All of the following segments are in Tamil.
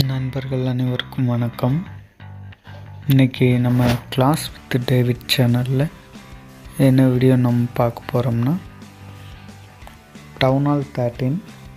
நண்பர்கள் அனைவருக்கும் வணக்கம் இன்றைக்கி நம்ம கிளாஸ் வித் டேவிட் சேனலில் என்ன வீடியோ நம்ம பார்க்க போகிறோம்னா town hall thirteen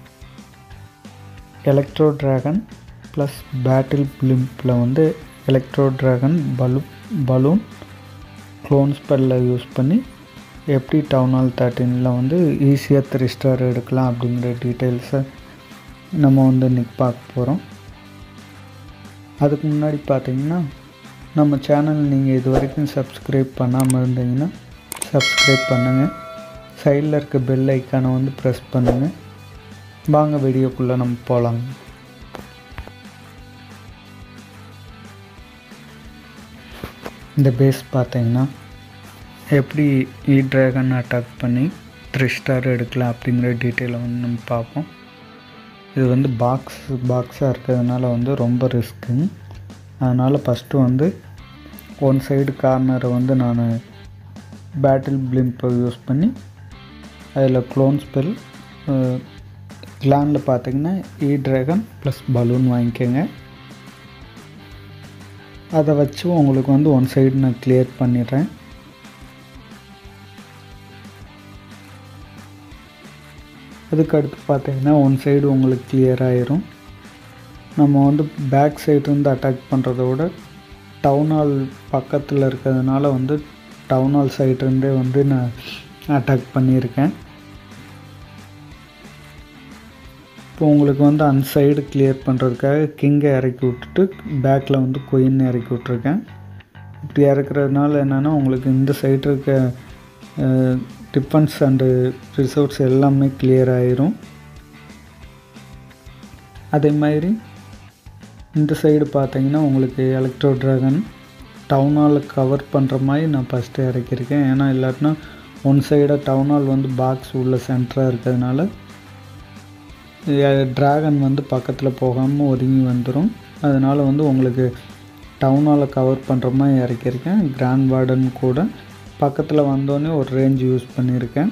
electro dragon plus battle பிளிம்பில் வந்து எலக்ட்ரோ ட்ராகன் பலூ பலூன் க்ளோன் ஸ்பெல்ல யூஸ் பண்ணி எப்படி டவுன் ஹால் தேர்ட்டீனில் வந்து ஈஸியாக த்ரீ ஸ்டார் எடுக்கலாம் அப்படிங்கிற டீட்டெயில்ஸை நம்ம வந்து இன்றைக்கி பார்க்க போகிறோம் அதுக்கு முன்னாடி பார்த்தீங்கன்னா நம்ம சேனல் நீங்கள் இது வரைக்கும் சப்ஸ்கிரைப் பண்ணாமல் இருந்தீங்கன்னா சப்ஸ்கிரைப் பண்ணுங்கள் சைடில் இருக்க பெல் ஐக்கானை வந்து ப்ரெஸ் பண்ணுங்கள் வாங்க வீடியோக்குள்ளே நம்ம போகலாம் இந்த பேஸ் பார்த்தீங்கன்னா எப்படி இ ட்ராகன் அட்டாக் பண்ணி த்ரீ ஸ்டார் எடுக்கலாம் அப்படிங்கிற டீட்டெயிலை வந்து நம்ம பார்ப்போம் இது வந்து பாக்ஸ் பாக்ஸாக இருக்கிறதுனால வந்து ரொம்ப ரிஸ்க்குங்க அதனால் ஃபஸ்ட்டு வந்து ஒன் சைடு கார்னரை வந்து நான் பேட்டில் பிளிம்பை யூஸ் பண்ணி அதில் க்ளோன் ஸ்பெல் கிளானில் பார்த்தீங்கன்னா இ ட்ராகன் ப்ளஸ் பலூன் வாங்கிக்கோங்க அதை வச்சு உங்களுக்கு வந்து ஒன் சைடு நான் கிளியர் பண்ணிடுறேன் அதுக்கு அடுத்து பார்த்தீங்கன்னா ஒன் சைடு உங்களுக்கு கிளியர் ஆயிரும் நம்ம வந்து பேக் சைடு இருந்து அட்டாக் பண்ணுறத விட டவுன் ஹால் பக்கத்தில் இருக்கிறதுனால வந்து டவுன் ஹால் சைட்லேருந்தே வந்து நான் அட்டாக் பண்ணியிருக்கேன் இப்போ உங்களுக்கு வந்து அந்த சைடு கிளியர் பண்ணுறதுக்காக கிங்கை இறக்கி விட்டுட்டு பேக்கில் வந்து கொயின் இறக்கி விட்ருக்கேன் இப்படி இறக்குறதுனால என்னென்னா உங்களுக்கு இந்த சைடு இருக்க டிஃபன்ஸ் அண்டு ரிசோர்ட்ஸ் எல்லாமே கிளியர் ஆயிரும் அதே மாதிரி இந்த சைடு பார்த்தீங்கன்னா உங்களுக்கு எலக்ட்ரோ ட்ராகன் டவுன் ஹாலை கவர் பண்ணுற மாதிரி நான் ஃபஸ்ட்டு இறக்கியிருக்கேன் ஏன்னா இல்லாட்டினா ஒன் சைடாக டவுன் ஹால் வந்து பாக்ஸ் உள்ள சென்டராக இருக்கிறதுனால ட்ராகன் வந்து பக்கத்தில் போகாமல் ஒதுங்கி வந்துடும் அதனால் வந்து உங்களுக்கு டவுன் ஹாலை கவர் பண்ணுற மாதிரி இறக்கியிருக்கேன் கிராண்ட் வார்டன் கூட பக்கத்தில் வந்தோடனே ஒரு ரேஞ்ச் யூஸ் பண்ணியிருக்கேன்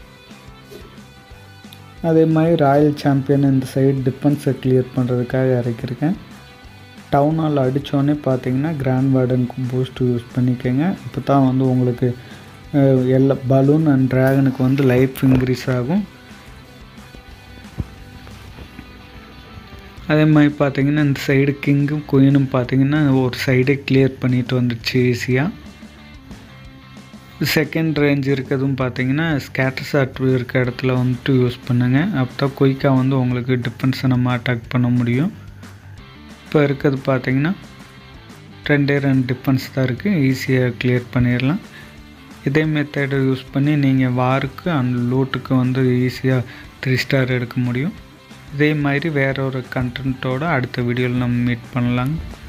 அதே மாதிரி ராயல் சாம்பியன் இந்த சைடு டிஃபென்ஸை கிளியர் பண்ணுறதுக்காக இறக்கியிருக்கேன் டவுன் ஹால் அடித்தோடனே பார்த்தீங்கன்னா கிராண்ட் வார்டனுக்கு பூஸ்ட் யூஸ் பண்ணிக்கோங்க இப்போ தான் வந்து உங்களுக்கு எல்லா பலூன் அண்ட் ட்ராகனுக்கு வந்து லைஃப் இன்க்ரீஸ் ஆகும் அதே மாதிரி பார்த்தீங்கன்னா இந்த சைடு கிங்கும் குயினும் பார்த்தீங்கன்னா ஒரு சைடே கிளியர் பண்ணிட்டு வந்துடுச்சு ஈஸியாக செகண்ட் ரேஞ்ச் இருக்கிறதும் பார்த்தீங்கன்னா ஸ்கேட்டர் ஷாட் இருக்க இடத்துல வந்துட்டு யூஸ் பண்ணுங்கள் அப்போ தான் குயிக்காக வந்து உங்களுக்கு டிஃபென்ஸை நம்ம அட்டாக் பண்ண முடியும் இப்போ இருக்கிறது பார்த்தீங்கன்னா ரெண்டே ரெண்டு டிஃபென்ஸ் தான் இருக்குது ஈஸியாக கிளியர் பண்ணிடலாம் இதே மெத்தடை யூஸ் பண்ணி நீங்கள் வாருக்கு அண்ட் லூட்டுக்கு வந்து ஈஸியாக த்ரீ ஸ்டார் எடுக்க முடியும் இதே மாதிரி வேற ஒரு கண்டென்ட்டோட அடுத்த வீடியோவில் நம்ம மீட் பண்ணலாங்க